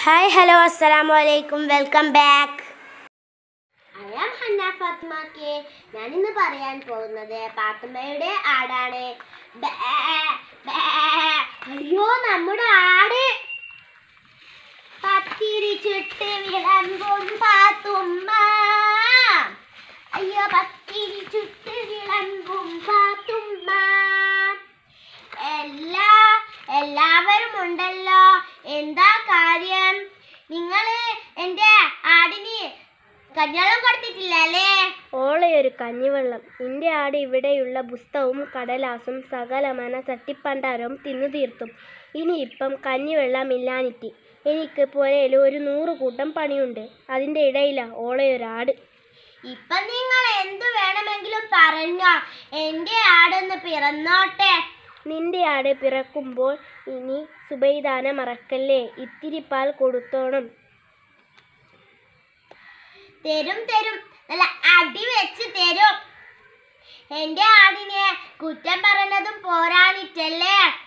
Hi hello അസ്സലാമു അലൈക്കും welcome back I am Hanna Fathima K ഞാൻ ഇന്ന് പറയാൻ പോകുന്നത് പാത്തുമ്മയുടെ ആടാണ് ബേ, ബേ. അയ്യോ നമ്മുടെ ആട് പത്തിരി ചുട്ട് വിളമ്പും പാത്തുമ്മ അയ്യോ പത്തിരി ചുട്ട് വിളമ്പും പാത്തുമ്മ എല്ലാ എല്ലാവരും ഉണ്ടല്ലോ എന്താ കാര്യം നിങ്ങൾ എൻ്റെ ആടിന് കഞ്ഞാളം കൊടുത്തിട്ടില്ല അല്ലേ ഓളെ ഒരു കഞ്ഞിവെള്ളം നിന്റെ ആട് ഇവിടെയുള്ള പുസ്തകവും കടലാസും സകലമന ചട്ടിപ്പണ്ടാരവും തിന്നു തീർത്തും ഇനിയിപ്പം കഞ്ഞിവെള്ളം ഇല്ലാനിറ്റി എനിക്ക് പുരയിൽ ഒരു നൂറ് കൂട്ടം പണിയുണ്ട് അതിൻ്റെ ഇടയിലാ ഓളെ ഒരാട് ഇപ്പൊ നിങ്ങൾ എന്തു വേണമെങ്കിലും പറഞ്ഞോ എന്റെ ആടൊന്ന് പിറന്നോട്ടെ നിന്റെ ആട് പിറക്കുമ്പോൾ ഇനി സുബൈദാന മറക്കല്ലേ ഇത്തിരി പാൽ കൊടുത്തോണം തരും തരും നല്ല അടി വെച്ച് തരും എന്റെ ആടിനെ കുറ്റം പറഞ്ഞതും പോരാനിട്ടല്ലേ